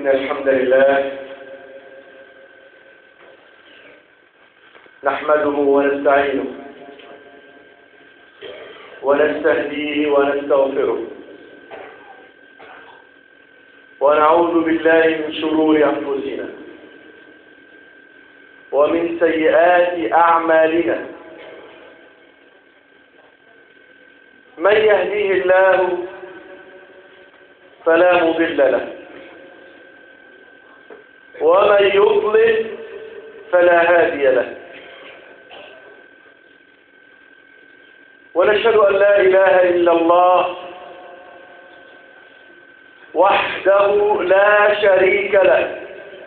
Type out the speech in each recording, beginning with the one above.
إن الحمد لله نحمده ونستعينه ونستهديه ونستغفره ونعوذ بالله من شرور أنفسنا ومن سيئات أعمالنا من يهديه الله فلا مضل له ومن يضلل فلا هادي له ونشهد أن لا إله إلا الله وحده لا شريك له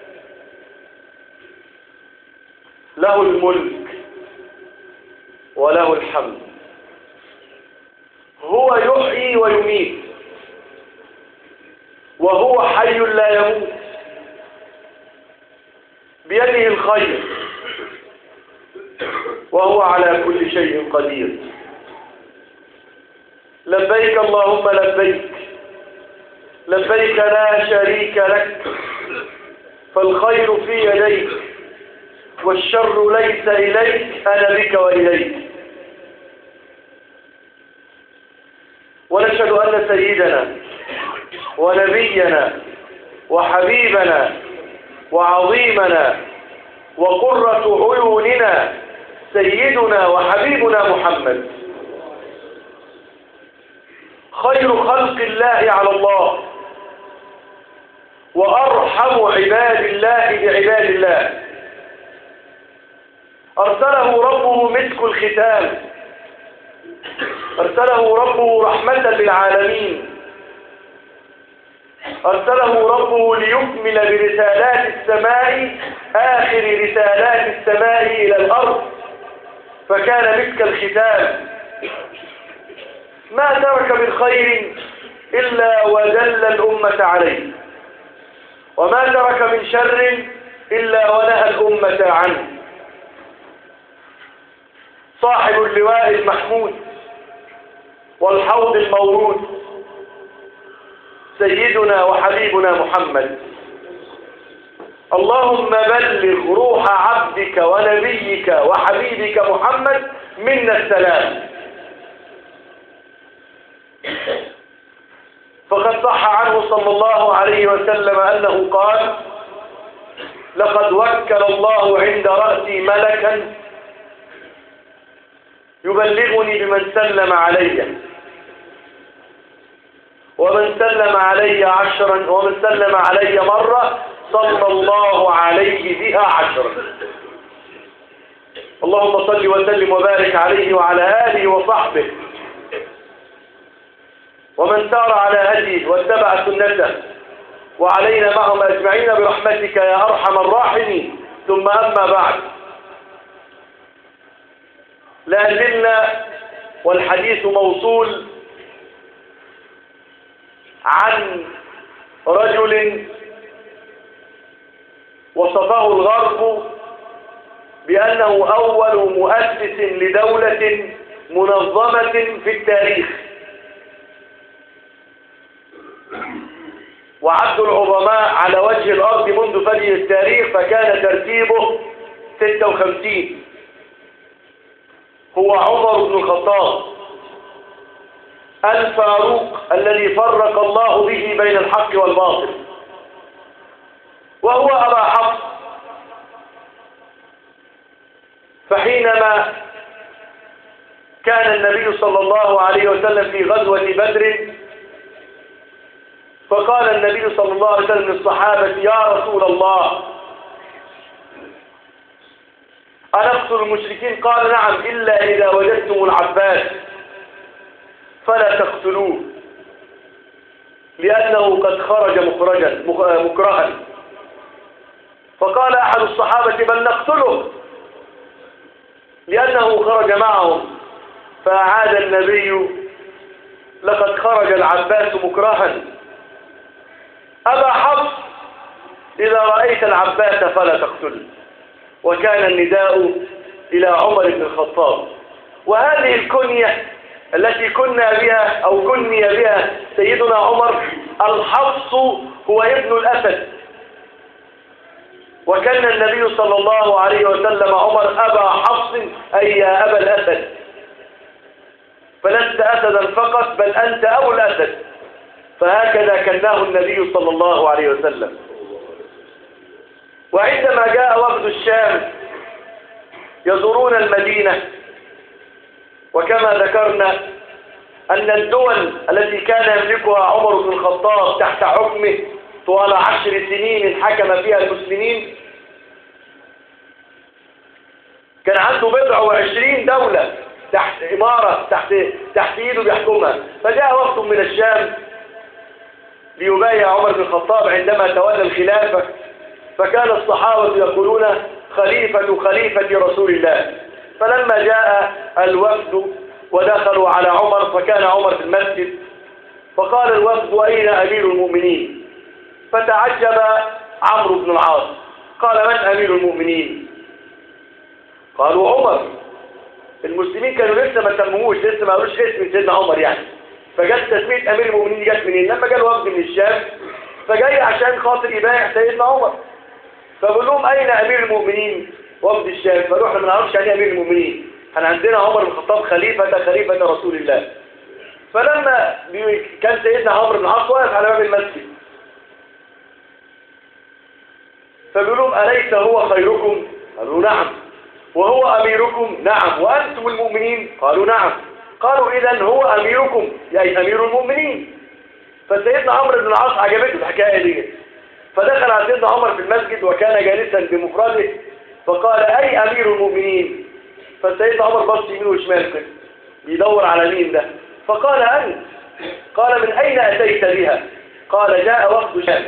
له الملك وله الحمد هو يحيي ويميت وهو حي لا يموت بيده الخير وهو على كل شيء قدير لبيك اللهم لبيك لبيك لا شريك لك فالخير في يديك والشر ليس إليك أنا بك وإليك ونشهد أن سيدنا ونبينا وحبيبنا وعظيمنا وقرة عيوننا سيدنا وحبيبنا محمد خير خلق الله على الله وأرحم عباد الله بعباد الله أرسله ربه مسك الختام أرسله ربه رحمة للعالمين أرسله ربه ليكمل برسالات السماء آخر رسالات السماء إلى الأرض فكان مسك الختام ما ترك من خير إلا ودل الأمة عليه وما ترك من شر إلا ونهى الأمة عنه صاحب اللواء المحمود والحوض المورود سيدنا وحبيبنا محمد اللهم بلغ روح عبدك ونبيك وحبيبك محمد منا السلام فقد صح عنه صلى الله عليه وسلم أنه قال لقد وكل الله عند رأسي ملكا يبلغني بمن سلم علي ومن سلم علي عشرا ومن سلم علي مرة صلى الله عليه بها عشرا اللهم صل وسلم وبارك عليه وعلى آله وصحبه ومن سار على هديه واتبع سنته وعلينا معهم أجمعين برحمتك يا أرحم الراحمين ثم أما بعد لا زلنا والحديث موصول عن رجل وصفه الغرب بأنه أول مؤسس لدولة منظمة في التاريخ وعد العظماء على وجه الأرض منذ بدء التاريخ فكان ترتيبه 56 هو عمر بن الخطاب الفاروق الذي فرق الله به بين الحق والباطل وهو أبا حفص فحينما كان النبي صلى الله عليه وسلم في غزوة بدر فقال النبي صلى الله عليه وسلم للصحابة يا رسول الله أنقتل المشركين قال نعم إلا إذا وجدتم العباس فلا تقتلوه لأنه قد خرج مخرجا مكرها فقال أحد الصحابة بل نقتله لأنه خرج معهم فأعاد النبي لقد خرج العباس مكرها أبا حفص إذا رأيت العباس فلا تقتله وكان النداء إلى عمر بن الخطاب وهذه الكنية التي كنا بها أو كني بها سيدنا عمر الحفص هو ابن الأسد وكان النبي صلى الله عليه وسلم عمر أبا حفص أي يا أبا الأسد فلست أسدا فقط بل أنت أبو الأسد فهكذا كناه النبي صلى الله عليه وسلم وعندما جاء وفد الشام يزورون المدينة وكما ذكرنا أن الدول التي كان يملكها عمر بن الخطاب تحت حكمه طوال عشر سنين حكم فيها المسلمين كان عنده بضع وعشرين دولة تحت إمارة تحت, تحت إيده بيحكمها فجاء وقت من الشام ليبايع عمر بن الخطاب عندما تولى الخلافة فكان الصحابة يقولون خليفة خليفة رسول الله فلما جاء الوفد ودخلوا على عمر فكان عمر في المسجد فقال الوفد أين أمير المؤمنين فتعجب عمرو بن العاص قال من أمير المؤمنين قالوا عمر المسلمين كانوا لسه ما سموهوش لسه ما قالوش اسم سيدنا عمر يعني فجت تسمية أمير المؤمنين جت منين لما جاء الوفد من الشام فجاي عشان خاطر يبايع سيدنا عمر فبقول لهم أين أمير المؤمنين وفد الشام فروح ما نعرفش يعني أمير المؤمنين احنا عندنا عمر بن الخطاب خليفة خليفة رسول الله فلما كان سيدنا عمرو بن العاص واقف على باب المسجد فبيقول لهم أليس هو خيركم قالوا نعم وهو أميركم نعم وأنتم المؤمنين قالوا نعم قالوا إذا هو أميركم أي أمير المؤمنين فسيدنا عمرو بن العاص عجبته الحكاية دي فدخل على سيدنا عمر في المسجد وكان جالسا بمفرده فقال أي أمير المؤمنين فسيدنا عمر بص يمين وشمال كده بيدور على مين ده فقال أنت قال من أين أتيت بها قال جاء وفد شام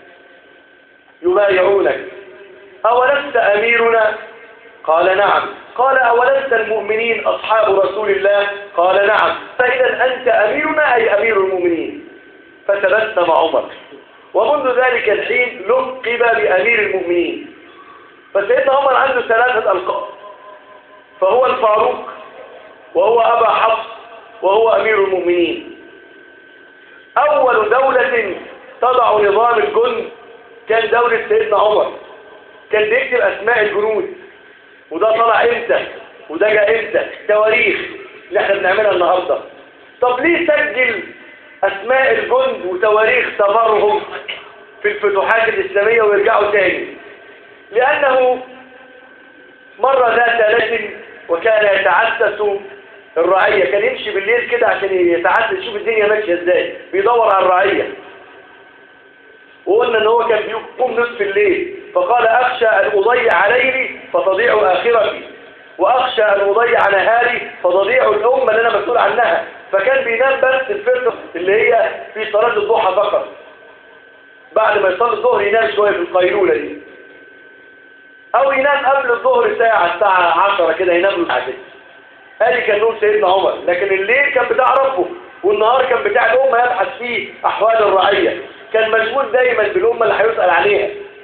يبايعونك أولست أميرنا قال نعم قال أولست المؤمنين أصحاب رسول الله قال نعم فإذا أنت أميرنا أي أمير المؤمنين فتبسم عمر ومنذ ذلك الحين لقب بأمير المؤمنين فسيدنا عمر عنده ثلاثة ألقاب فهو الفاروق وهو أبا حفص وهو أمير المؤمنين أول دولة تضع نظام الجند كان دولة سيدنا عمر كان بيكتب أسماء الجنود وده طلع امتى وده جاء امتى تواريخ اللي احنا بنعملها النهاردة طب ليه سجل أسماء الجند وتواريخ سفرهم في الفتوحات الإسلامية ويرجعوا تاني لأنه مرة ذات ليل وكان يتعسس الرعية كان يمشي بالليل كده عشان يتعسس يشوف الدنيا ماشية ازاي بيدور على الرعية وقلنا ان هو كان بيقوم نصف الليل فقال اخشى ان اضيع ليلي فتضيع اخرتي واخشى ان اضيع نهاري فتضيع الامه اللي انا مسؤول عنها فكان بينام بس الفتره اللي هي في صلاه الضحى فقط بعد ما يصلي الظهر ينام شويه في القيلوله دي او ينام قبل الظهر ساعه الساعه 10 كده ينام له ساعتين ادي كان نوم سيدنا عمر لكن الليل كان بتاع ربه والنهار كان بتاع الامه يبحث فيه احوال الرعيه كان مشغول دايما بالأمة اللي هيسأل عليها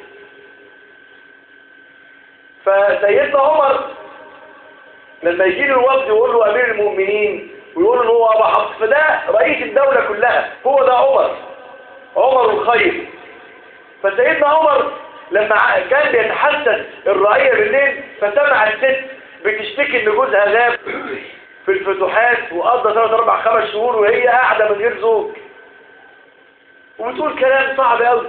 فسيدنا عمر لما يجي له الوفد يقول له أمير المؤمنين ويقول له هو أبا حفص فده رئيس الدولة كلها هو ده عمر عمر الخير فسيدنا عمر لما كان بيتحسس الرعية بالليل فسمع الست بتشتكي ان جوزها غاب في الفتوحات وقضى 3 4 5 شهور وهي قاعدة من غير زوج وبتقول كلام صعب قوي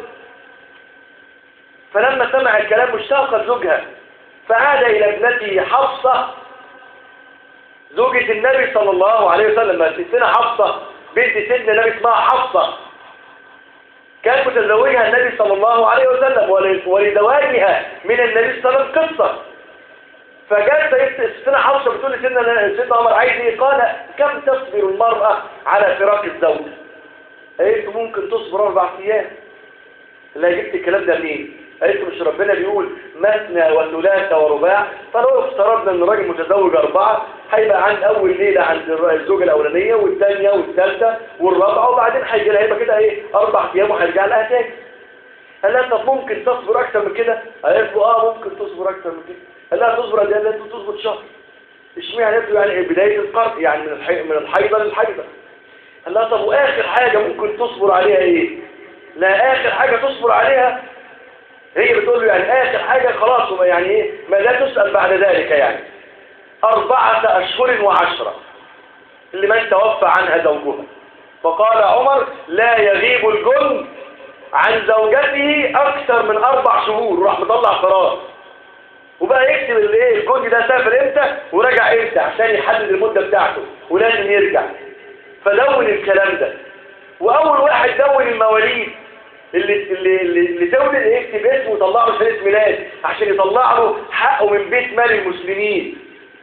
فلما سمع الكلام اشتاقت زوجها فعاد إلى ابنته حفصة زوجة النبي صلى الله عليه وسلم ستنا حفصة بنت سيدنا النبي اسمها حفصة كان متزوجها النبي صلى الله عليه وسلم ولزواجها من النبي صلى الله عليه وسلم قصة فجاءت ستنا حفصة بتقول لسيدنا سيدنا عمر عايز ايه قال كم تصبر المرأة على فراق الزوج قالت ممكن تصبر اربع ايام لا جبت الكلام ده منين قالت مش ربنا بيقول مثنى وثلاث ورباع فلو افترضنا ان الراجل متزوج اربعه هيبقى عند اول ليله عند الزوجه الاولانيه والثانيه والثالثه والرابعه وبعدين هيجي لها هيبقى كده ايه اربع ايام وهيرجع لها تاني قال لها طب ممكن تصبر اكتر من كده قالت له اه ممكن تصبر اكتر من كده قال لها تصبر قد ايه قالت له تصبر شهر اشمعنى قالت له يعني بدايه القرء يعني من الحي... من الحيضه للحيضه قال لها طب واخر حاجة ممكن تصبر عليها ايه لا اخر حاجة تصبر عليها هي بتقول له يعني آخر حاجة خلاص وما يعني إيه ما لا تسأل بعد ذلك يعني أربعة أشهر وعشرة لمن توفى عنها زوجها فقال عمر لا يغيب الجن عن زوجته أكثر من أربع شهور وراح مطلع قرار وبقى يكتب الايه الجندي ده سافر امتى ورجع امتى عشان يحدد المدة بتاعته ولازم يرجع فدون الكلام ده واول واحد دون المواليد اللي اللي اللي, اللي تولد يكتب اسمه ويطلع له شهاده ميلاد عشان يطلع له حقه من بيت مال المسلمين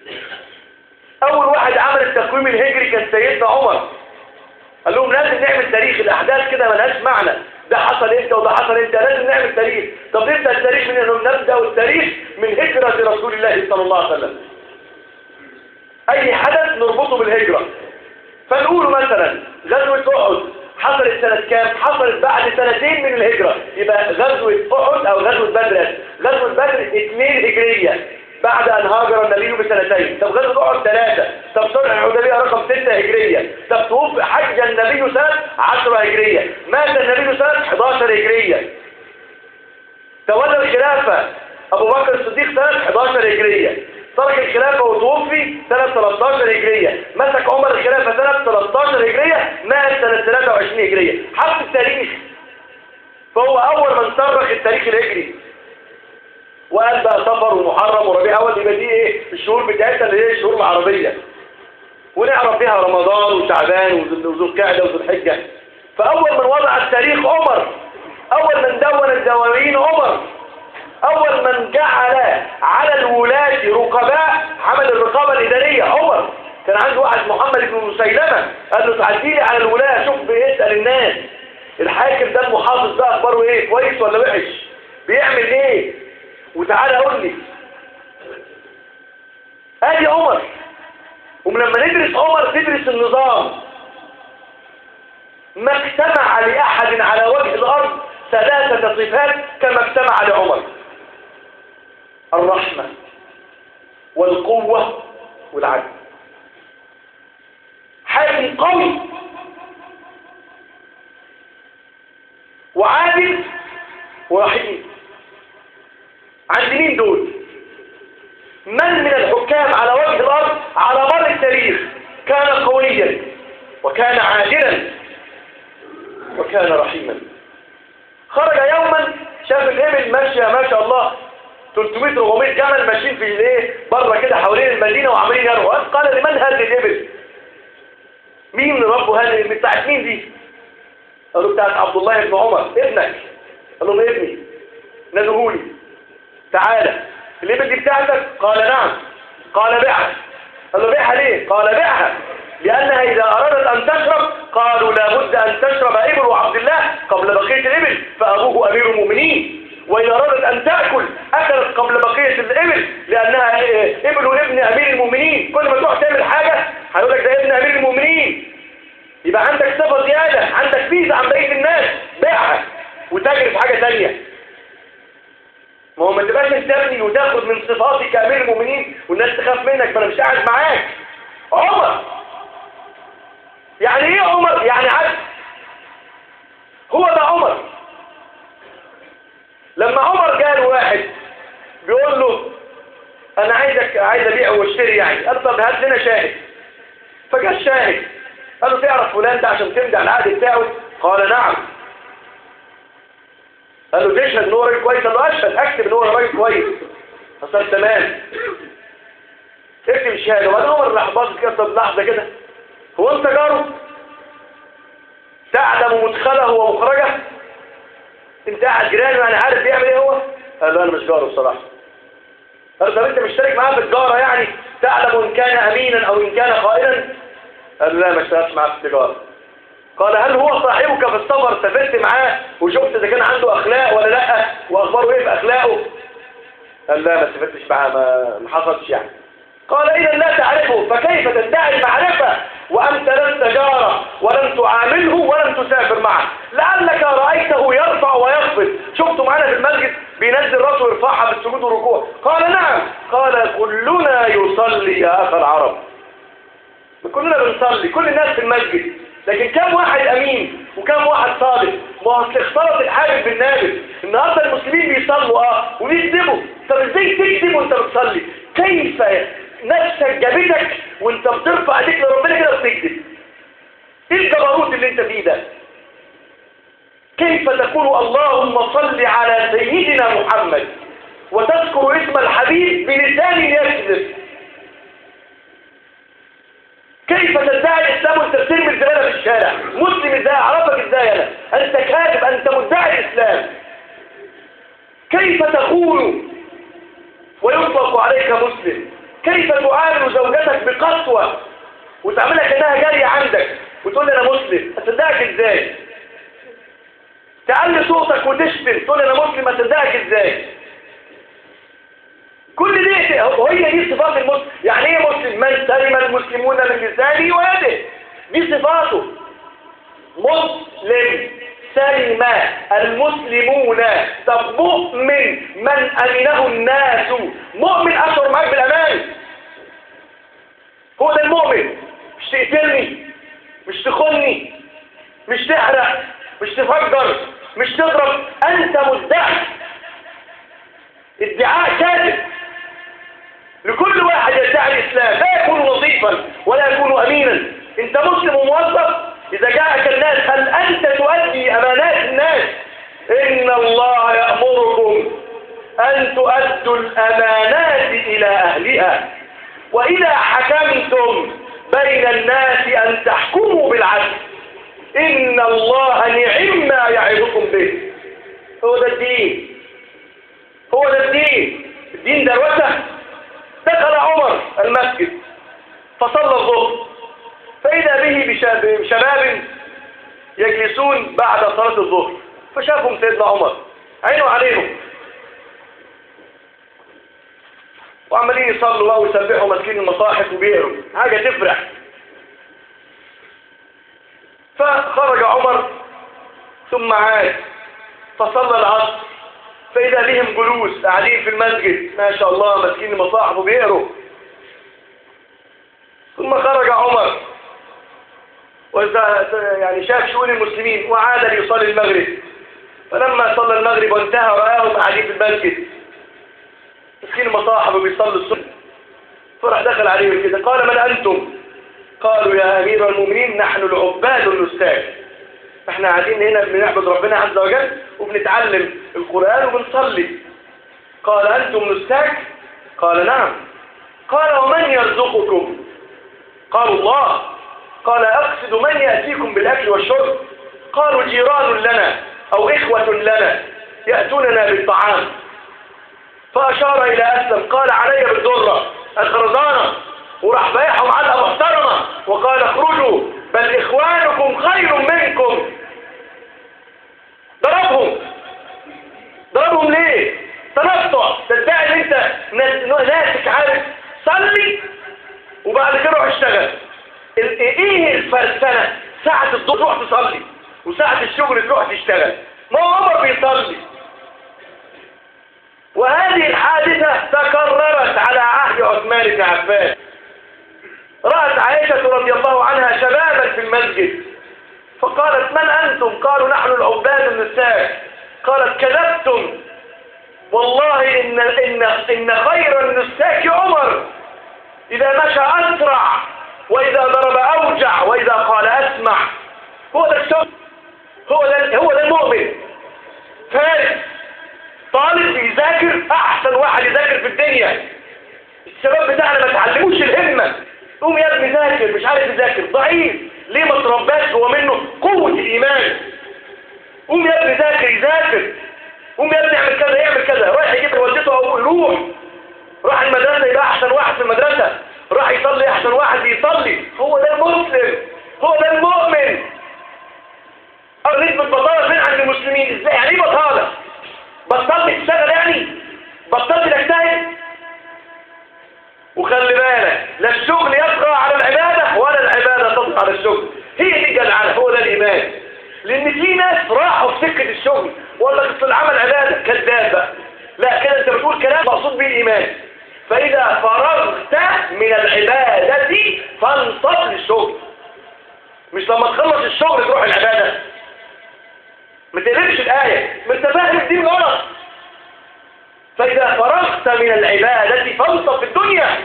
اول واحد عمل التقويم الهجري كان سيدنا عمر قال لهم لازم نعمل تاريخ الاحداث كده ملهاش معنى ده حصل امتى وده حصل امتى لازم نعمل تاريخ طب نبدا التاريخ من انه نبدا التاريخ من هجره رسول الله صلى الله عليه وسلم اي حدث نربطه بالهجره فنقول مثلا غزوه احد حصلت سنة كام؟ حصلت بعد سنتين من الهجرة يبقى غزوة أحد أو غزوة بدر غزوة بدر اثنين هجرية بعد أن هاجر النبي بسنتين طب غزوة أحد ثلاثة طب صلح الحديبية رقم ستة هجرية طب توفي حج النبي سنة عشرة هجرية مات النبي سنة 11 هجرية تولى الخلافة أبو بكر الصديق سنة 11 هجرية ترك الخلافة وتوفي سنة 13 هجرية مسك عمر الخلافة سنة 13 هجرية مات سنة 23 هجرية حط التاريخ فهو أول من صرخ التاريخ الهجري وقال بقى صفر ومحرم وربيع أول يبقى دي إيه الشهور بتاعتها اللي هي الشهور العربية ونعرف فيها رمضان وشعبان وذو القعدة وذو الحجة فأول من وضع التاريخ عمر أول من دون الدواوين عمر أول من جعل على الولاة رقباء عمل الرقابة الإدارية عمر كان عنده واحد محمد بن مسيلمة قال له تعدي لي على الولاة شوف بيسأل الناس الحاكم ده المحافظ ده أخباره إيه كويس ولا وحش بيعمل إيه وتعالى قول لي ادي عمر ولما ندرس عمر تدرس النظام ما اجتمع لأحد على وجه الأرض ثلاثة صفات كما اجتمع لعمر الرحمة والقوة والعدل حاكم قوي وعادل ورحيم عند مين دول من من الحكام على وجه الأرض على مر التاريخ كان قويا وكان عادلا وكان رحيما خرج يوما شاف الإبل ماشية ما شاء الله 300 400 جمل ماشيين في الايه بره كده حوالين المدينة وعمالين يروا قال لمن هذه الإبل مين ربه هذه الإبل بتاعت مين دي قالوا بتاعت عبد الله بن عمر ابنك قال لهم ابني نادوهولي تعالى الإبل دي بتاعتك قال نعم قال بيعها قال له بيعها ليه قال بيعها لأنها إذا أرادت أن تشرب قالوا لابد أن تشرب إبل عبد الله قبل بقية الإبل فأبوه أمير المؤمنين وإذا أرادت أن تأكل أكلت قبل بقية الإبل لأنها إبل ابن أمير المؤمنين كل ما تروح تعمل حاجة هيقول لك ده ابن أمير المؤمنين يبقى عندك صفة زيادة عندك ميزة عن بقية الناس بيعها وتجري في حاجة تانية ما هو ما تبقاش تبني وتاخد من صفاتي كأمير المؤمنين والناس تخاف منك ما انا مش قاعد معاك عمر يعني ايه عمر يعني عدل هو ده عمر لما عمر جاء واحد بيقول له انا عايزك عايز ابيع واشتري يعني قال طب هات لنا شاهد فجاء الشاهد قال له تعرف فلان ده عشان تمضي على العقد بتاعه قال نعم قال له تشهد ان هو راجل كويس قال له اشهد اكتب ان هو راجل كويس قال تمام اكتب الشهاده وبعدين عمر راح باصص كده طب لحظه كده هو انت جاره تعلم مدخله ومخرجه انت قاعد جيران وانا عارف بيعمل ايه هو قال له انا مش جاره بصراحه قال له طب انت مشترك معاه في التجاره يعني تعلم ان كان امينا او ان كان خائنا قال له لا ما اشتغلتش معاه في التجاره قال هل هو صاحبك في السفر سافرت معاه وشفت اذا كان عنده اخلاق ولا لا واخباره ايه في اخلاقه قال لا ما سافرتش معاه ما ما حصلش يعني قال إذا لا تعرفه فكيف تدعي المعرفة وأنت لن تجاره ولن تعامله ولن تسافر معه لعلك رأيته يرفع ويخفض شفته معنا في المسجد بينزل راسه ويرفعها بالسجود والركوع قال نعم قال كلنا يصلي يا أخ العرب كلنا بنصلي كل الناس في المسجد لكن كم واحد أمين وكم واحد صادق ما هو اختلط الحاجب بالنابل النهارده المسلمين بيصلوا اه وبيكذبوا طب ازاي تكذب وانت بتصلي كيف نفسك جابتك وانت بترفع ايديك لربنا كده وبتكذب ايه الجبروت اللي انت فيه ده كيف تقول اللهم صل على سيدنا محمد وتذكر اسم الحبيب بلسان يكذب كيف تدعي الاسلام وانت بترمي الزباله في الشارع مسلم ازاي اعرفك ازاي انا انت كاذب انت مدعي الاسلام كيف تخون ويطلق عليك مسلم كيف تعامل زوجتك بقسوه وتعملها كانها جاريه عندك وتقول لي انا مسلم اصدقك ازاي تعلي صوتك وتشتم تقول لي انا مسلم اصدقك ازاي كل دي وهي دي صفات المسلم يعني ايه مسلم من سلم المسلمون من لسانه ويده دي صفاته مسلم سلم المسلمون طب مؤمن من امنه الناس مؤمن اشعر معاك بالامان هو ده المؤمن مش تقتلني مش تخني مش تحرق مش تفجر مش تضرب انت مدعي ادعاء كاذب لكل واحد يدعي الإسلام لا يكون وظيفا ولا يكون أمينا انت مسلم وموظف إذا جاءك الناس هل أنت تؤدي أمانات الناس إن الله يأمركم أن تؤدوا الأمانات إلى أهلها وإذا حكمتم بين الناس أن تحكموا بالعدل إن الله نعم ما يعظكم به هو ده الدين هو ده الدين الدين دروسه دخل عمر المسجد فصلى الظهر فإذا به بشاب بشباب يجلسون بعد صلاة الظهر فشافهم سيدنا عمر عينوا عليهم وعمالين يصلوا بقى ويسبحوا ماسكين المصاحف وبيقروا حاجة تفرح فخرج عمر ثم عاد فصلى العصر فإذا بهم جلوس قاعدين في المسجد ما شاء الله ماسكين المصاحف وبيقروا ثم خرج عمر وإذا يعني شاف شؤون المسلمين وعاد ليصلي المغرب فلما صلى المغرب وانتهى رآهم قاعدين في المسجد ماسكين المصاحف وبيصلوا السنة فرح دخل عليهم كده قال من أنتم قالوا يا أمير المؤمنين نحن العباد النساك احنا قاعدين هنا بنعبد ربنا عز وجل وبنتعلم القرآن وبنصلي قال أنتم نساك قال نعم قال ومن يرزقكم قالوا الله قال أقصد من يأتيكم بالأكل والشرب قالوا جيران لنا أو إخوة لنا يأتوننا بالطعام فأشار إلى أسلم قال علي بالذرة الخرزانة وراح بايعهم علقة محترمة وقال اخرجوا بل إخوانكم خير منكم ضربهم ضربهم ليه تنطع تدعي ان انت ناسك عارف صلي وبعد كده روح اشتغل ايه الفرسنة ساعة الظهر تروح تصلي وساعة الشغل تروح تشتغل ما هو عمر بيصلي وهذه الحادثة تكررت على عهد عثمان بن عفان رأت عائشة رضي الله عنها شبابا في المسجد فقالت من أنتم قالوا نحن العباد النساء قالت كذبتم والله إن, إن, إن خير النساك عمر إذا مشى أسرع وإذا ضرب أوجع وإذا قال أسمع هو ده الشخص هو ده, هو ده المؤمن فارس طالب بيذاكر أحسن واحد يذاكر في الدنيا الشباب بتاعنا ما تعلموش الهمة قوم يا ابني ذاكر مش عارف يذاكر ضعيف ليه ما ترباش هو منه قوة الإيمان قوم يا ابني ذاكر يذاكر قوم يا ابني اعمل كذا يعمل كذا رايح يجيب والدته او يروح راح المدرسة يبقى أحسن واحد في المدرسة راح يصلي أحسن واحد يصلي هو ده المسلم هو ده المؤمن نسبة بطالة فين عند المسلمين ازاي يعني ايه بطالة بطلت تشتغل يعني بطلت تجتهد وخلي بالك لا الشغل يطغى على العبادة ولا العبادة تطغى على الشغل هي دي الجدعنة هو ده الإيمان لأن في ناس راحوا في سكة الشغل وقال لك اصل العمل عبادة كذاب بقى لا كده انت بتقول كلام مقصود به الإيمان فإذا فرغت من العبادة فانصب للشغل مش لما تخلص الشغل تروح العبادة ما تقلبش الآية ما انت فاهم الدين غلط من العبادة فانصب في الدنيا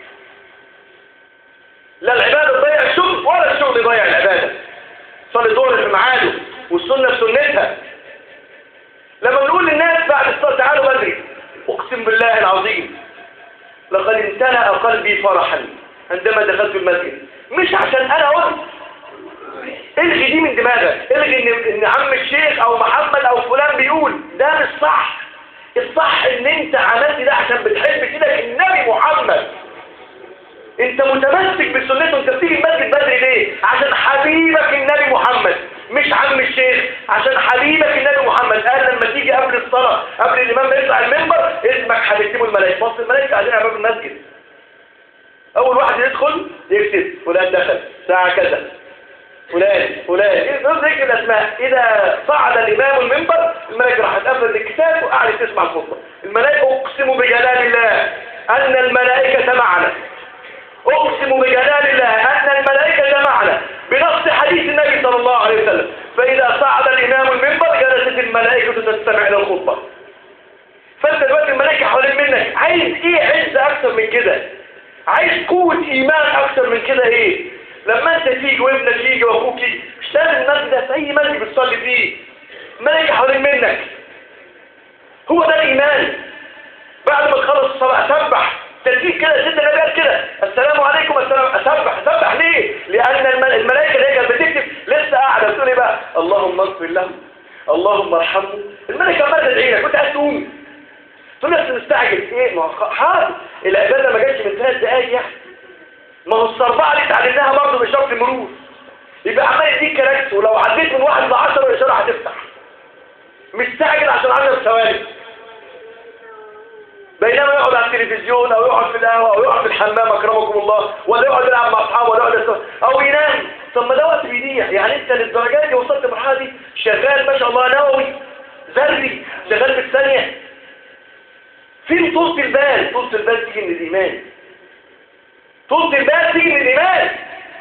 لا العبادة تضيع الشغل ولا الشغل يضيع العبادة صلي الظهر في ميعاده والسنة في سنتها لما بنقول للناس بعد الصلاة تعالوا بدري أقسم بالله العظيم لقد امتلأ قلبي فرحا عندما دخلت المسجد مش عشان أنا قلت الغي دي من دماغك الغي ان, إن عم الشيخ او محمد او فلان بيقول ده مش صح الصح ان انت عملت ده عشان بتحب كده النبي محمد انت متمسك بسنته انت بتيجي المسجد بدري ليه عشان حبيبك النبي محمد مش عم الشيخ عشان حبيبك النبي محمد قال لما تيجي قبل الصلاة قبل الامام ما يطلع المنبر اسمك هتكتبه الملائكة بص الملائكة قاعدين على باب المسجد اول واحد يدخل يكتب فلان دخل ساعة كذا فلان فلان ذكر الاسماء اذا صعد الامام المنبر الملائكة راح تقفل الكتاب وقعدت تسمع الخطبة الملائكة اقسم بجلال الله ان الملائكة معنا اقسم بجلال الله ان الملائكة معنا بنص حديث النبي صلى الله عليه وسلم فاذا صعد الامام المنبر جلست الملائكة تستمع الى الخطبة فانت دلوقتي الملائكة حوالين منك عايز ايه عز اكثر من كده عايز قوة ايمان اكثر من كده ايه لما انت تيجي وابنك يجي واخوك يجي مش لازم المسجد ده في اي مسجد بتصلي فيه ملائكة حوالين منك هو ده الايمان بعد ما تخلص الصلاة اسبح ترتيب كده سيدنا النبي قال كده السلام عليكم السلام اسبح اسبح ليه لان الملائكة اللي هي كانت بتكتب لسه قاعدة بتقول ايه بقى اللهم اغفر لهم اللهم ارحمهم الملائكة عمالة تدعي لك وانت قاعد تقوم تقول لك مستعجل ايه ما هو حاضر العبادة ما جاتش من ثلاث دقايق يعني ما هو الصربعة اللي اتعلمناها برضه بشرط المرور يبقى عمال يديك كراكس ولو عديت من واحد ل 10 الاشاره هتفتح مستعجل عشان 10 ثواني بينما يقعد على التلفزيون او يقعد في القهوه او يقعد في الحمام اكرمكم الله ولا يقعد يلعب مع اصحابه ولا يقعد يستوى. او ينام طب ما ده وقت بيضيع يعني انت للدرجه دي وصلت المرحله دي شغال ما شاء الله نووي ذري شغال في الثانيه فين طولة البال طولة البال تيجي من الايمان طولة البال تيجي من الايمان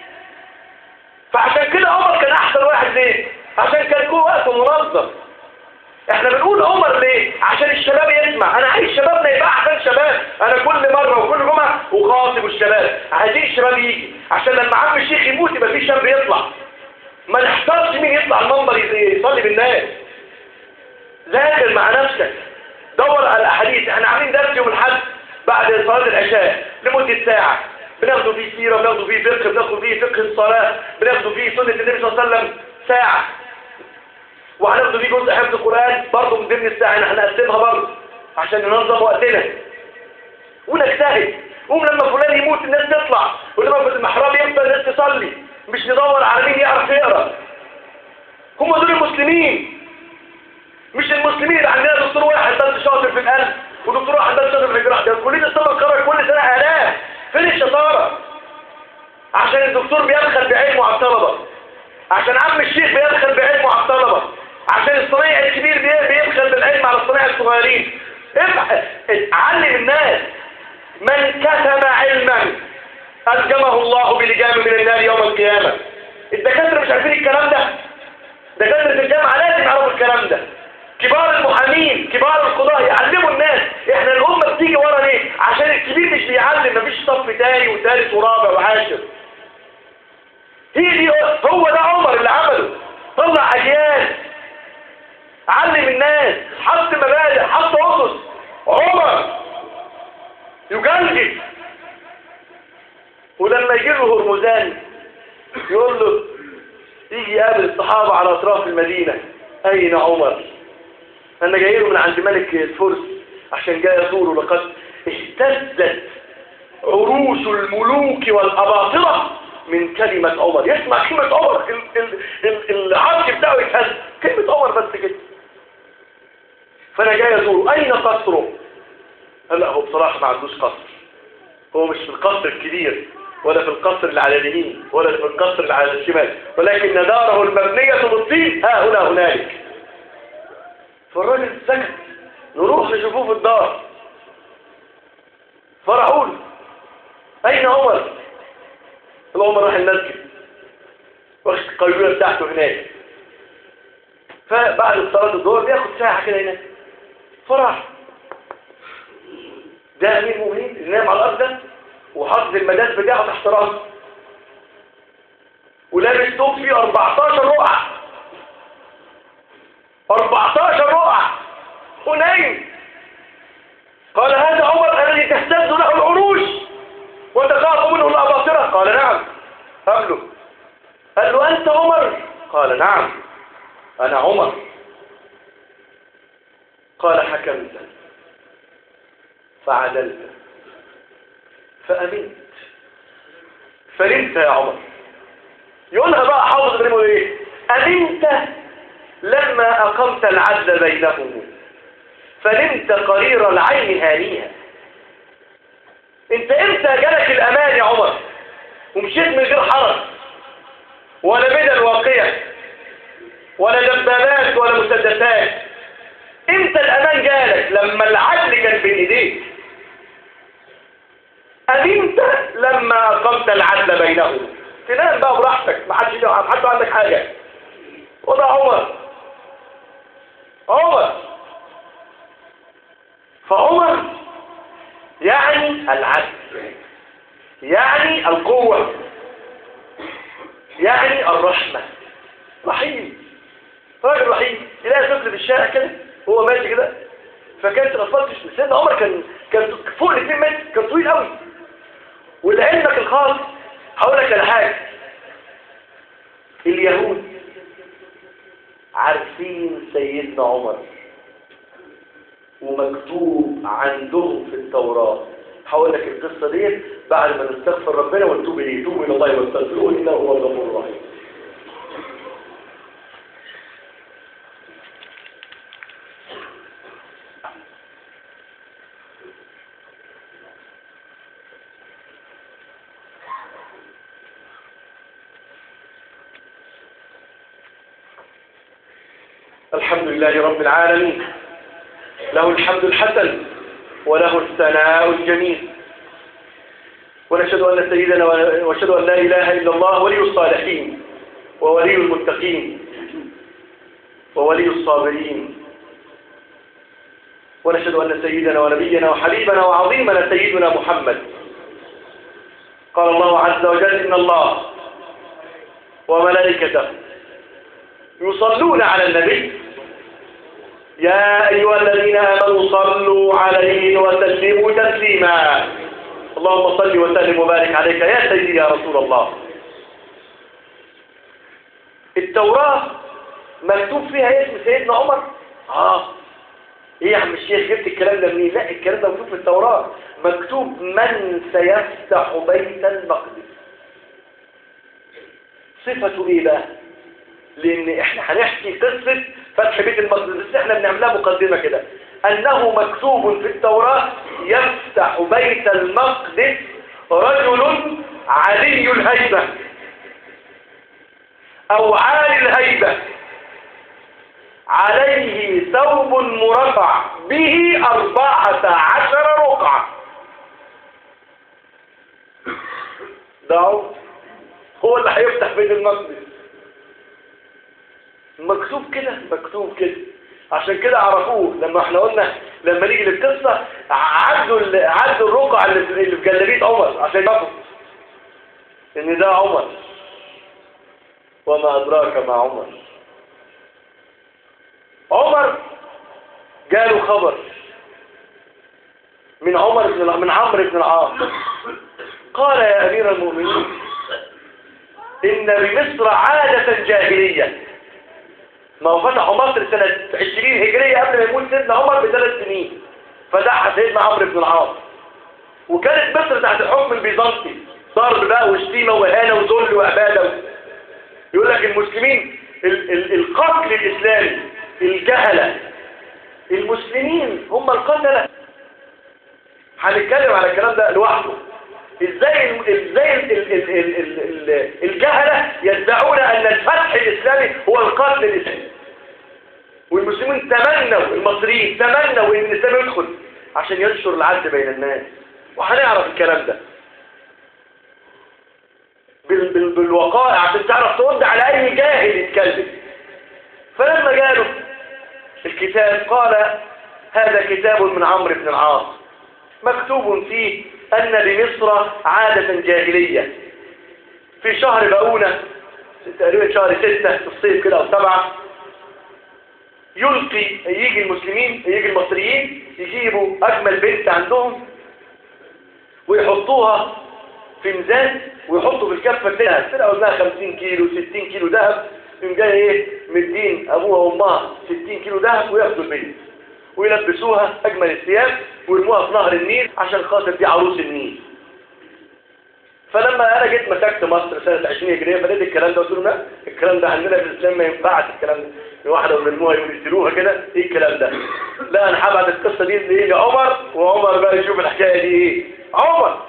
فعشان كده عمر كان احسن واحد ليه عشان كان كل وقت منظم احنا بنقول عمر ليه عشان الشباب يسمع انا عايز شبابنا يبقى احسن شباب انا كل مرة وكل جمعة اخاطب الشباب عايزين الشباب يجي عشان لما عم الشيخ يموت يبقى في شاب يطلع ما نحتاجش مين يطلع المنبر يصلي بالناس ذاكر مع نفسك دور على الاحاديث احنا عاملين درس يوم الاحد بعد صلاة العشاء لمدة ساعة بناخده فيه سيرة بناخده فيه فقه بناخده فيه فقه الصلاة بناخده فيه سنة النبي صلى الله عليه وسلم ساعة وهناخده فيه جزء حفظ القرآن برضه من ضمن الساعة احنا هنقسمها برضه عشان ننظم وقتنا ونجتهد قوم لما فلان يموت الناس تطلع ولما في المحراب يفضل الناس تصلي مش ندور على مين يعرف يقرا هم دول المسلمين مش المسلمين اللي عندنا دكتور واحد بس شاطر في القلب ودكتور واحد بس شاطر في الجراحه ده كليه الطب القرار كل سنه الاف فين الشطاره عشان الدكتور بيدخل بعلمه على الطلبه عشان عم الشيخ بيدخل بعلمه على الطلبه عشان الصنايع الكبير بيدخل بالعلم على الصنايع الصغيرين علم الناس من كتم علما ألجمه الله بلجام من النار يوم القيامة الدكاترة مش عارفين الكلام ده دكاترة الجامعة لازم يعرفوا الكلام ده كبار المحامين كبار القضاء يعلموا الناس احنا الأمة بتيجي ورا ليه عشان الكبير مش بيعلم مفيش صف تاني وثالث ورابع وعاشر هي دي هو ده عمر اللي عمله طلع أجيال علم الناس حط مبادئ حط أسس عمر يجلد ولما يجي له هرمزان يقول له يجي يقابل الصحابة على أطراف المدينة أين عمر أنا جاي له من عند ملك الفرس عشان جاي أزوره لقد اهتزت عروش الملوك والأباطرة من كلمة عمر يسمع كلمة عمر ال- ال- ال- العرش بتاعه يتهز كلمة عمر بس كده فأنا جاي أزوره أين قصره قال لا هو بصراحة ما عندوش قصر هو مش في القصر الكبير ولا في القصر اللي على اليمين ولا في القصر اللي على الشمال ولكن داره المبنية بالطين ها هنا هنالك فالراجل سكت نروح نشوفوه في الدار فرحوا له أين عمر؟ قال عمر راح المسجد واخد القيلولة بتاعته هناك فبعد صلاة الظهر بياخد ساعة كده هناك فراح ده امير المؤمنين اللي نايم على الارض ده وحاطط المداد بتاعه تحت راسه ولابس ثوب فيه 14 رقعه 14 رقعه ونايم قال هذا عمر الذي تهتز له العروش وتخاف منه الاباطره قال نعم قبله قال له انت عمر قال نعم انا عمر قال حكمت فعدلت فأمنت فنمت يا عمر يقولها بقى حافظ ابن ايه أمنت لما أقمت العدل بينهم فنمت قرير العين هانيها انت امتى جالك الأمان يا عمر ومشيت من غير حرج ولا بدل واقية ولا دبابات ولا مسدسات امتى الأمان جالك لما العدل كان بين ايديك أمنت لما أقمت العدل بينهم تنام بقى براحتك ما حدش حد عندك حاجة وده عمر عمر فعمر يعني العدل يعني القوة يعني الرحمة رحيم راجل رحيم تلاقي طفل في الشارع كده هو ماشي كده فكانت الاطفال تشتم سيدنا عمر كان كان فوق ال 2 متر كان طويل قوي ولعلمك الخاص هقول لك على حاجه اليهود عارفين سيدنا عمر ومكتوب عندهم في التوراة هقول لك القصة دي بعد ما نستغفر ربنا ونتوب إليه توب إلى الله واستغفروه إنه هو الغفور الرحيم الحمد لله رب العالمين له الحمد الحسن وله الثناء الجميل ونشهد أن سيدنا ونشهد أن لا إله إلا الله ولي الصالحين وولي المتقين وولي الصابرين ونشهد أن سيدنا ونبينا وحبيبنا وعظيمنا سيدنا محمد قال الله عز وجل إن الله وملائكته يصلون على النبي يا أيها الذين آمنوا صلوا عليه وسلموا تسليما اللهم صل وسلم وبارك عليك يا سيدي يا رسول الله التوراة مكتوب فيها اسم سيدنا عمر آه ايه يا عم الشيخ جبت الكلام ده منين لا الكلام ده مكتوب في التوراة مكتوب من سيفتح بيت المقدس صفته ايه بقى لان احنا هنحكي قصة فتح بيت المقدس بس احنا بنعملها مقدمة كده انه مكتوب في التوراة يفتح بيت المقدس رجل علي الهيبة او عالي الهيبة عليه ثوب مرفع به أربعة عشر رقعة ده هو اللي هيفتح بيت المقدس مكتوب كده مكتوب كده عشان كده عرفوه لما احنا قلنا لما نيجي للقصة عدوا عدوا الرقعة اللي في اللي في جلابيه عمر عشان يعرفوا ان ده عمر وما أدراك ما عمر عمر جاله خبر من عمر بن من عمرو بن العاص قال يا أمير المؤمنين إن بمصر عادة جاهلية ما هو فتحوا مصر سنة 20 هجرية قبل ما يموت سيدنا عمر بثلاث سنين فتحها سيدنا عمرو بن العاص وكانت مصر تحت الحكم البيزنطي ضرب بقى وشتيمة وإهانة وذل وعبادة يقول لك المسلمين ال ال القتل الإسلامي الجهلة المسلمين هم القتلة هنتكلم على الكلام ده لوحده ازاي ازاي ال ال ال ال ال ال الجهلة يدعون ان الفتح الاسلامي هو القتل الاسلامي والمسلمين تمنوا المصريين تمنوا ان الاسلام يدخل عشان ينشر العدل بين الناس وهنعرف الكلام ده بال بال بالوقائع عشان تعرف ترد على اي جاهل يتكلم فلما جاله الكتاب قال هذا كتاب من عمرو بن العاص مكتوب فيه أن لمصر عادة جاهلية في شهر بقونة تقريبا شهر ستة في الصيف كده أو سبعة يلقي يجي المسلمين يجي المصريين يجيبوا أجمل بنت عندهم ويحطوها في ميزان ويحطوا في الكفة كده تلاقوا وزنها 50 كيلو 60 كيلو ذهب يوم جاي ايه مدين ابوها وامها 60 كيلو ذهب وياخدوا البنت ويلبسوها اجمل الثياب ويرموها في نهر النيل عشان خاطر دي عروس النيل فلما انا جيت مسكت مصر سنة 20 هجرية فلقيت الكلام ده قلت لهم لا الكلام ده عندنا في الاسلام ما ينفعش الكلام ده الواحدة ويرموها يشتروها كده ايه الكلام ده لا انا هبعت القصة دي لايه لعمر وعمر بقى يشوف الحكاية دي ايه عمر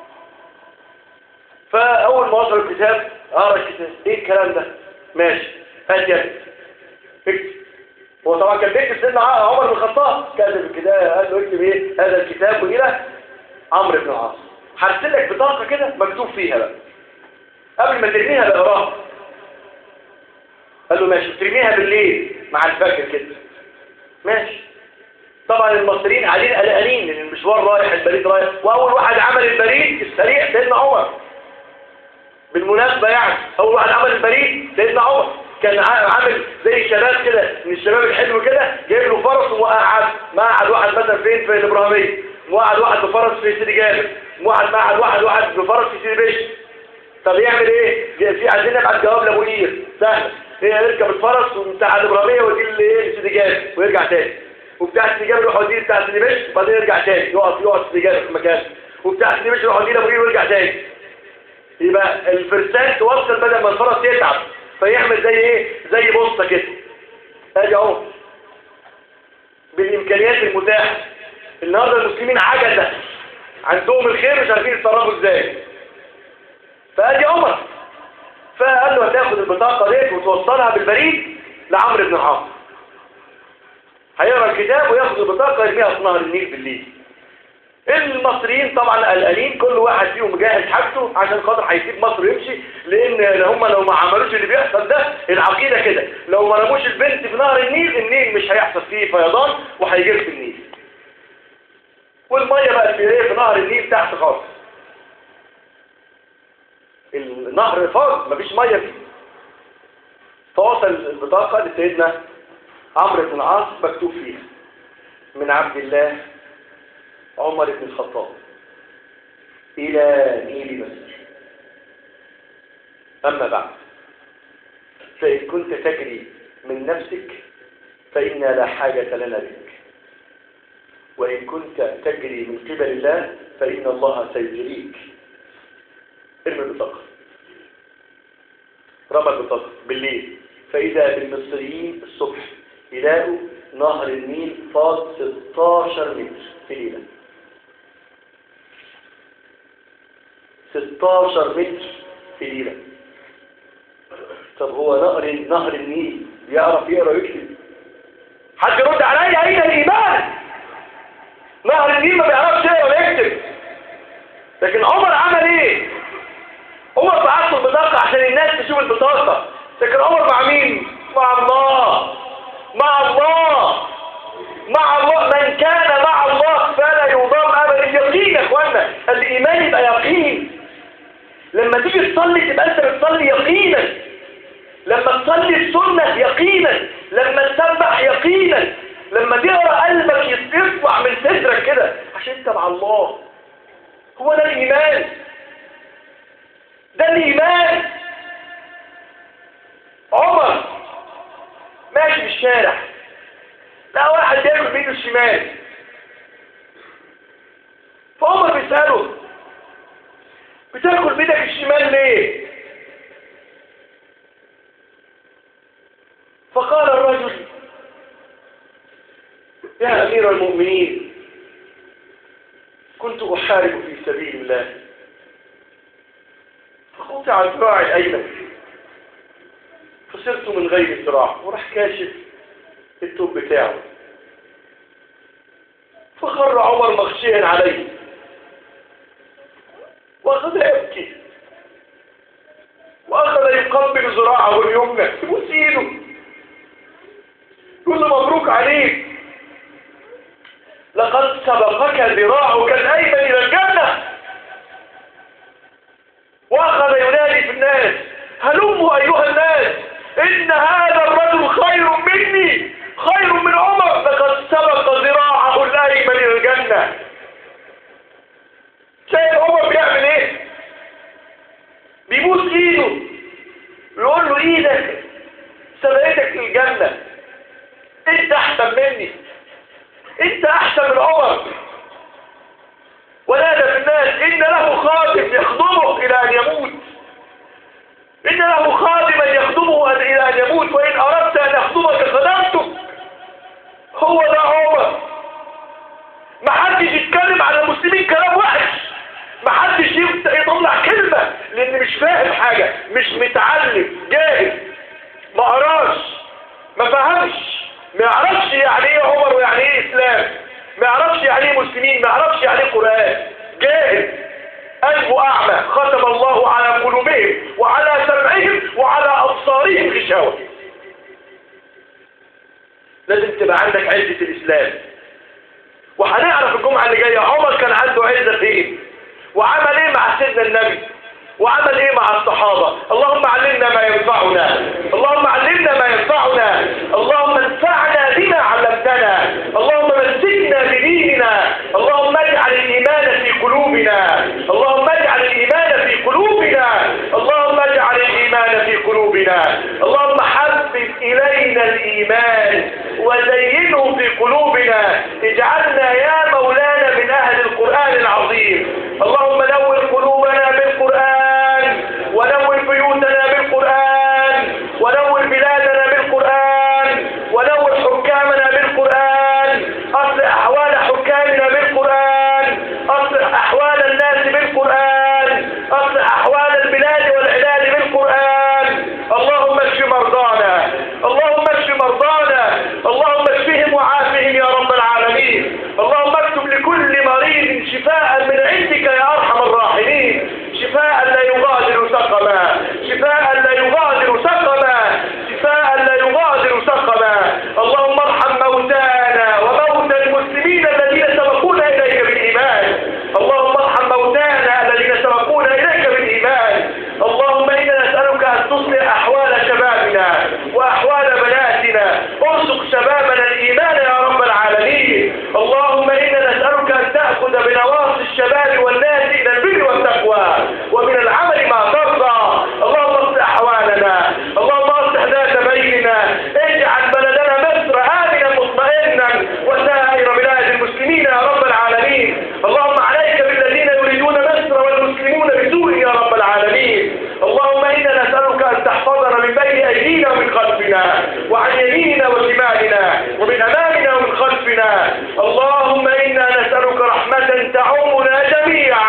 فاول ما وصل الكتاب اقرا الكتاب ايه الكلام ده ماشي هات يا اكتب هو طبعا كان بيكتب سيدنا عمر بن الخطاب كتب الكتاب قال له اكتب ايه هذا الكتاب الى عمرو بن العاص هرسل لك بطاقه كده مكتوب فيها بقى قبل ما ترميها بقراها قال له ماشي ترميها بالليل مع الفجر كده ماشي طبعا المصريين قاعدين قلقانين لان المشوار رايح البريد رايح واول واحد عمل البريد السريع سيدنا عمر بالمناسبة يعني أول واحد عمل البريد سيدنا عمر كان عامل زي شباب كده من الشباب الحلو كده جايب له فرس ومقعد مقعد واحد مثلا فين في الإبراهيمية مقعد واحد بفرس في سيدي جابر مقعد مقعد واحد واحد بفرس في سيدي بشر طب يعمل ايه؟ في عايزين نبعت جواب لابو قير سهل هي يركب الفرس بتاع الإبراهيمية ويجي لايه لسيدي جابر ويرجع تاني وبتاع سيدي جابر يروح يوديه بتاع سيدي بشر وبعدين يرجع تاني يقف يقعد سيدي جابر في مكانه وبتاع سيدي بشر يروح يوديه لابو قير ويرجع تاني يبقى الفرسان توصل بدل ما الفرس يتعب فيعمل زي ايه زي بوسطه كده ادي اهو بالامكانيات المتاحه النهارده المسلمين عجزه عندهم الخير مش عارفين يتصرفوا ازاي فادي عمر فقال له هتاخد البطاقه ديت وتوصلها بالبريد لعمرو بن العاص هيقرا الكتاب وياخد البطاقه يرميها في نهر النيل بالليل المصريين طبعا قلقانين كل واحد فيهم مجهز حاجته عشان خاطر هيسيب مصر ويمشي لان هم لو ما عملوش اللي بيحصل ده العقيده كده لو ما رموش البنت في نهر النيل النيل مش هيحصل فيه فيضان وهيجري في النيل والميه بقت في ايه في نهر النيل تحت خالص النهر فاض مفيش ميه فيه فوصل البطاقه لسيدنا عمرو بن العاص مكتوب فيها من عبد الله عمر بن الخطاب إلى نيل مصر أما بعد فإن كنت تجري من نفسك فإنا لا حاجة لنا بك وإن كنت تجري من قبل الله فإن الله سيجريك ارمي البطاقة رمى البطاقة بالليل فإذا بالمصريين الصبح يلاقوا نهر النيل فاض 16 متر في ليلة 16 متر في ليلة طب هو نهر نهر النيل يعرف يقرا ويكتب حد يرد عليا اين الايمان نهر النيل ما بيعرفش يقرا ويكتب لكن عمر عمل ايه عمر بعت له البطاقه عشان الناس تشوف البطاقه لكن عمر مع مين مع الله مع الله مع الله من كان مع الله فلا يضام ابدا يقين يا اخوانا الايمان يبقى يقين لما تيجي تصلي تبقى انت بتصلي يقينا لما تصلي السنة يقينا لما تسبح يقينا لما تقرا قلبك يطلع من صدرك كده عشان انت مع الله هو ده الايمان ده الايمان عمر ماشي في الشارع لا واحد بياكل بايده الشمال فعمر بيساله بتاكل بايدك الشمال ليه فقال الرجل يا امير المؤمنين كنت احارب في سبيل الله فقطع ذراعي الايمن فصرت من غير ذراع وراح كاشف التوب بتاعه فخر عمر مغشيا عليه واخذ يبكي واخذ يقبل ذراعه اليمنى يبوس ايده يقول له مبروك عليك لقد لقد سبقك ذراعك الأيمن إلى الجنة وأخذ ينادي في الناس هلموا أيها الناس إن هذا الرجل خير مني خير من عمر لقد سبق ذراعه الأيمن إلى الجنة شايف عمر بيعمل ايه بيبوس ايده يقول له ايدك سبقتك للجنة انت احسن مني انت احسن من عمر ونادى في الناس ان له خادم يخدمه الى ان يموت ان له خادما يخدمه الى ان يموت وان اردت ان اخدمك خدمتك هو ده عمر ما حدش يتكلم على المسلمين كلام وحش ما حدش يطلع كلمة لان مش فاهم حاجة مش متعلم جاهل ما قراش ما فهمش ما يعرفش يعني ايه عمر ويعني ايه اسلام ما يعرفش يعني ايه مسلمين ما يعرفش يعني ايه قرآن جاهل قلبه اعمى ختم الله على قلوبهم وعلى سمعهم وعلى ابصارهم غشاوة لازم تبقى عندك عزة الاسلام وهنعرف الجمعة اللي جاية عمر كان عنده عزة فين وعمل ايه مع سيدنا النبي وعمل ايه مع الصحابة اللهم علمنا ما ينفعنا اللهم علمنا ما ينفعنا اللهم انفعنا بما علمتنا اللهم مسكنا بديننا اللهم اجعل الايمان في قلوبنا اللهم اجعل الايمان في قلوبنا اللهم اجعل الايمان في قلوبنا اللهم حبب الينا الايمان وزينه في قلوبنا اجعلنا يا مولانا من اهل القرآن العظيم اللهم نور قلوبنا بالقرآن ونور بيوتنا بالقرآن ونور بلادنا بالقرآن ونور حكامنا بالقرآن أصلح أحوال حكامنا بالقرآن أصلح أحوال الناس بالقرآن أصلح أحوال البلاد والعباد بالقرآن اللهم اشف مرضانا اللهم اشف مرضانا اللهم اشفهم وعافهم يا رب العالمين اللهم اكتب لكل مريض شفاء من عندك يا أرحم الراحمين شفاء لا يغادر سقما شفاء لا يغادر سقما شفاء لا يغادر سقما اللهم ارحم موتانا وموتى المسلمين الذين سبقونا إليك بالإيمان اللهم ارحم موتانا الذين سبقونا إليك بالإيمان اللهم إنا نسألك أن تصلح أحوال شبابنا وأحوال بناتنا ارزق شبابنا الإيمان يا رب العالمين اللهم إنا نسألك أن تأخذ بنواصي الشباب والناس إلى البر والتقوى ومن العمل ما ترضى اللهم اصلح أحوالنا اللهم اصلح ذات بيننا اجعل بلدنا مصر آمنا مطمئنا وسائر بلاد المسلمين يا رب العالمين اللهم عليك بالذين يريدون مصر والمسلمون بسوء يا رب العالمين اللهم إنا نسألك أن تحفظنا من بين أيدينا ومن خلفنا وعن يميننا وشمالنا ومن أمامنا ومن خلفنا اللهم إنا نسألك رحمة تعمنا جميعا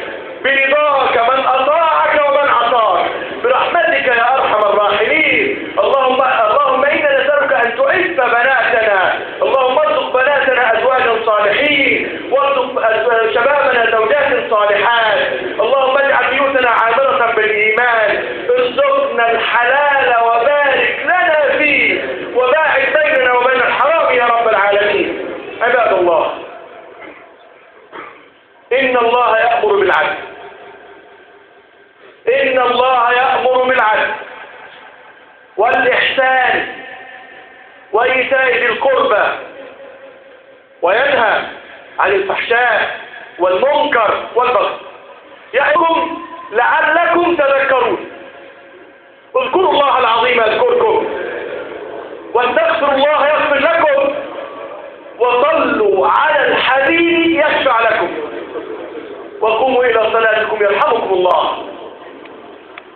برضاك من أطاعك ومن عصاك برحمتك يا أرحم الراحمين اللهم اللهم إنا نسألك أن تعز بناتنا اللهم ارزق بناتنا أزواجا صالحين وارزق أز- شبابنا زوجات صالحات اللهم اجعل بيوتنا عامرة بالإيمان ارزقنا الحلال وبارك لنا فيه وباعد بيننا وبين الحرام يا رب العالمين عباد الله إن الله يأمر بالعدل إن الله يأمر بالعدل والإحسان وإيتاء ذي القربى وينهى عن الفحشاء والمنكر والبغي يعظكم لعلكم تذكرون اذكروا الله العظيم يذكركم واستغفروا الله يغفر لكم وصلوا على الحبيب يشفع لكم وقوموا إلى صلاتكم يرحمكم الله